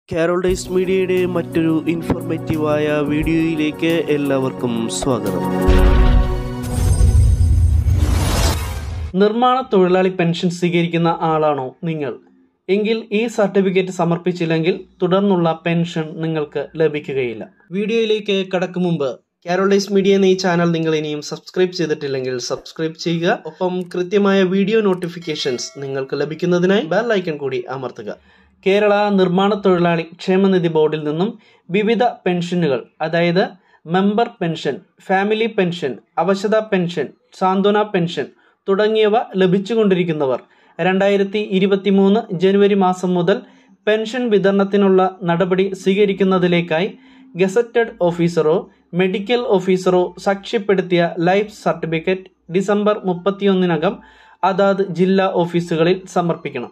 Carol days മീഡിയയുടെ മറ്റൊരു ഇൻഫോർമേറ്റീവായ വീഡിയോയിലേക്ക് എല്ലാവർക്കും സ്വാഗതം നിർമ്മാണ തൊഴിലാളി പെൻഷൻ സ്വീകരിക്കുന്ന ആളാണോ നിങ്ങൾ എങ്കിൽ ഈ സർട്ടിഫിക്കറ്റ് സമർപ്പിച്ചില്ലെങ്കിൽ തുടർന്നുള്ള പെൻഷൻ നിങ്ങൾക്ക് ലഭിക്കുകയില്ല വീഡിയോയിലേക്ക് കടക്കും മുമ്പ് കാരോളൈസ് മീഡിയ എന്ന ഈ ചാനൽ നിങ്ങൾ ഇനിയും സബ്സ്ക്രൈബ് ചെയ്തിട്ടില്ലെങ്കിൽ സബ്സ്ക്രൈബ് ചെയ്യുക ഒപ്പം കൃത്യമായ വീഡിയോ നോട്ടിഫിക്കേഷൻസ് നിങ്ങൾക്ക് ലഭിക്കുന്നതിനായി ബെൽ ഐക്കൺ കൂടി അമർത്തുക കേരള നിർമ്മാണ തൊഴിലാളി ക്ഷേമനിധി ബോർഡിൽ നിന്നും വിവിധ പെൻഷനുകൾ അതായത് മെമ്പർ പെൻഷൻ ഫാമിലി പെൻഷൻ അവശത പെൻഷൻ സാന്ത്വന പെൻഷൻ തുടങ്ങിയവ ലഭിച്ചുകൊണ്ടിരിക്കുന്നവർ രണ്ടായിരത്തി ഇരുപത്തി മൂന്ന് ജനുവരി മാസം മുതൽ പെൻഷൻ വിതരണത്തിനുള്ള നടപടി സ്വീകരിക്കുന്നതിലേക്കായി ഗസറ്റഡ് ഓഫീസറോ മെഡിക്കൽ ഓഫീസറോ സാക്ഷ്യപ്പെടുത്തിയ ലൈഫ് സർട്ടിഫിക്കറ്റ് ഡിസംബർ മുപ്പത്തിയൊന്നിനകം അതാത് ജില്ലാ ഓഫീസുകളിൽ സമർപ്പിക്കണം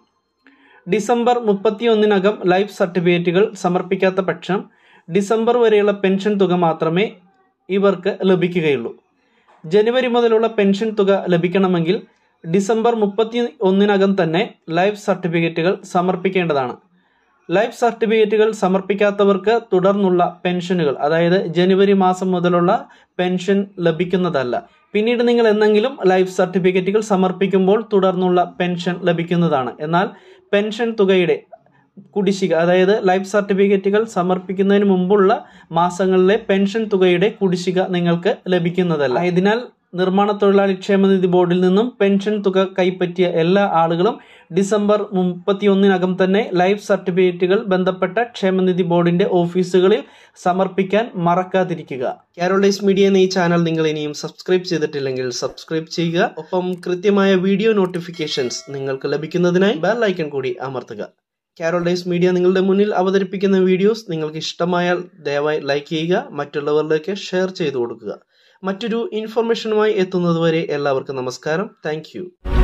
ഡിസംബർ മുപ്പത്തിയൊന്നിനകം ലൈഫ് സർട്ടിഫിക്കറ്റുകൾ സമർപ്പിക്കാത്ത പക്ഷം ഡിസംബർ വരെയുള്ള പെൻഷൻ തുക മാത്രമേ ഇവർക്ക് ലഭിക്കുകയുള്ളൂ ജനുവരി മുതലുള്ള പെൻഷൻ തുക ലഭിക്കണമെങ്കിൽ ഡിസംബർ മുപ്പത്തി ഒന്നിനകം തന്നെ ലൈഫ് സർട്ടിഫിക്കറ്റുകൾ സമർപ്പിക്കേണ്ടതാണ് ലൈഫ് സർട്ടിഫിക്കറ്റുകൾ സമർപ്പിക്കാത്തവർക്ക് തുടർന്നുള്ള പെൻഷനുകൾ അതായത് ജനുവരി മാസം മുതലുള്ള പെൻഷൻ ലഭിക്കുന്നതല്ല പിന്നീട് നിങ്ങൾ എന്തെങ്കിലും ലൈഫ് സർട്ടിഫിക്കറ്റുകൾ സമർപ്പിക്കുമ്പോൾ തുടർന്നുള്ള പെൻഷൻ ലഭിക്കുന്നതാണ് എന്നാൽ പെൻഷൻ തുകയുടെ കുടിശ്ശിക അതായത് ലൈഫ് സർട്ടിഫിക്കറ്റുകൾ സമർപ്പിക്കുന്നതിന് മുമ്പുള്ള മാസങ്ങളിലെ പെൻഷൻ തുകയുടെ കുടിശ്ശിക നിങ്ങൾക്ക് ലഭിക്കുന്നതല്ല ഇതിനാൽ നിർമ്മാണ തൊഴിലാളി ക്ഷേമനിധി ബോർഡിൽ നിന്നും പെൻഷൻ തുക കൈപ്പറ്റിയ എല്ലാ ആളുകളും ഡിസംബർ മുപ്പത്തിയൊന്നിനകം തന്നെ ലൈഫ് സർട്ടിഫിക്കറ്റുകൾ ബന്ധപ്പെട്ട ക്ഷേമനിധി ബോർഡിന്റെ ഓഫീസുകളിൽ സമർപ്പിക്കാൻ മറക്കാതിരിക്കുക കാരോളൈസ് മീഡിയ എന്ന ഈ ചാനൽ നിങ്ങൾ ഇനിയും സബ്സ്ക്രൈബ് ചെയ്തിട്ടില്ലെങ്കിൽ സബ്സ്ക്രൈബ് ചെയ്യുക ഒപ്പം കൃത്യമായ വീഡിയോ നോട്ടിഫിക്കേഷൻസ് നിങ്ങൾക്ക് ലഭിക്കുന്നതിനായി ബെൽ ഐക്കൺ കൂടി അമർത്തുക കാരോൾ ഡേയ്സ് മീഡിയ നിങ്ങളുടെ മുന്നിൽ അവതരിപ്പിക്കുന്ന വീഡിയോസ് നിങ്ങൾക്ക് ഇഷ്ടമായാൽ ദയവായി ലൈക്ക് ചെയ്യുക മറ്റുള്ളവരിലേക്ക് ഷെയർ ചെയ്തു കൊടുക്കുക മറ്റൊരു ഇൻഫർമേഷനുമായി എത്തുന്നതുവരെ എല്ലാവർക്കും നമസ്കാരം താങ്ക്